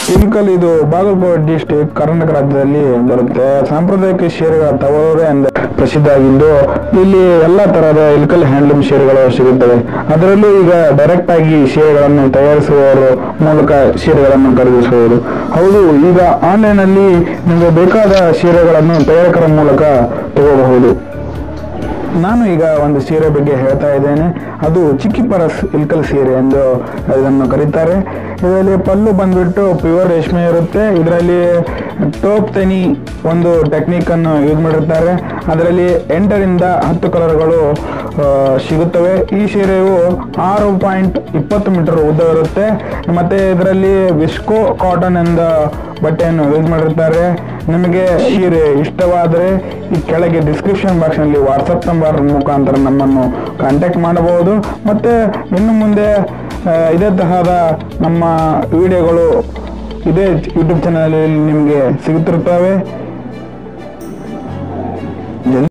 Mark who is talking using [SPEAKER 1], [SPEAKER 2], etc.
[SPEAKER 1] ಇಲ್ಕಲ್ ಇದು ಬಾಗಲಕೋಟೆ ಡಿಸ್ಟಿಕ್ ಕರ್ನಾಟಕ ರಾಜ್ಯದಲ್ಲಿ ಬರುತ್ತೆ ಸಾಂಪ್ರದಾಯಿಕ ಸೀರೆಗಳ ತವರೂರೇ ಎಂದೇ ಪ್ರಸಿದ್ಧ ಆಗಿದ್ದು ಇಲ್ಲಿ ಎಲ್ಲ ತರಹದ ಇಲ್ಕಲ್ ಹ್ಯಾಂಡ್ಲೂಮ್ ಸೀರೆಗಳು ಸಿಗುತ್ತವೆ ಅದರಲ್ಲೂ ಈಗ ಡೈರೆಕ್ಟ್ ಆಗಿ ಸೀರೆಗಳನ್ನು ತಯಾರಿಸುವವರ ಮೂಲಕ ಸೀರೆಗಳನ್ನು ಖರೀದಿಸುವುದು ಹೌದು ಈಗ ಆನ್ಲೈನ್ ಅಲ್ಲಿ ನಿಮಗೆ ಬೇಕಾದ ಸೀರೆಗಳನ್ನು ತಯಾರಕರ ಮೂಲಕ ತಗೋಬಹುದು ನಾನು ಈಗ ಒಂದು ಸೀರೆ ಬಗ್ಗೆ ಹೇಳ್ತಾ ಇದ್ದೇನೆ ಅದು ಚಿಕ್ಕಿಪರಸ್ ಇಲ್ಕಲ್ ಸೀರೆ ಎಂದು ಇದನ್ನು ಕರೀತಾರೆ ಇದರಲ್ಲಿ ಪಲ್ಲು ಬಂದ್ಬಿಟ್ಟು ಪ್ಯೂರ್ ರೇಷ್ಮೆ ಇರುತ್ತೆ ಇದರಲ್ಲಿ ಟೋಪ್ ತೆನಿ ಒಂದು ಟೆಕ್ನಿಕ್ ಅನ್ನು ಯೂಸ್ ಮಾಡಿರ್ತಾರೆ ಅದರಲ್ಲಿ ಎಂಟರಿಂದ ಹತ್ತು ಕಲರ್ಗಳು ಆ, ಸಿಗುತ್ತವೆ ಈ ಸೀರೆಯು ಆರು ಪಾಯಿಂಟ್ ಇಪ್ಪತ್ತು ಮೀಟರ್ ಉದ್ದ ಇರುತ್ತೆ ಮತ್ತೆ ಇದರಲ್ಲಿ ವಿಸ್ಕೋ ಕಾಟನ್ ಎಂದ ಬಟ್ಟೆಯನ್ನು ಯೂಸ್ ಮಾಡಿರ್ತಾರೆ ನಿಮಗೆ ಸೀರೆ ಇಷ್ಟವಾದರೆ ಈ ಕೆಳಗೆ ಡಿಸ್ಕ್ರಿಪ್ಷನ್ ಬಾಕ್ಸ್ನಲ್ಲಿ ವಾಟ್ಸಪ್ ನಂಬರ್ ಮುಖಾಂತರ ನಮ್ಮನ್ನು ಕಾಂಟ್ಯಾಕ್ಟ್ ಮಾಡಬಹುದು ಮತ್ತೆ ಇನ್ನು ಮುಂದೆ ಆ, ಇದೇ ತರಹದ ನಮ್ಮ ವಿಡಿಯೋಗಳು ಇದೇ ಯೂಟ್ಯೂಬ್ ಚಾನಲಲ್ಲಿ ನಿಮಗೆ ಸಿಗುತ್ತಿರುತ್ತವೆ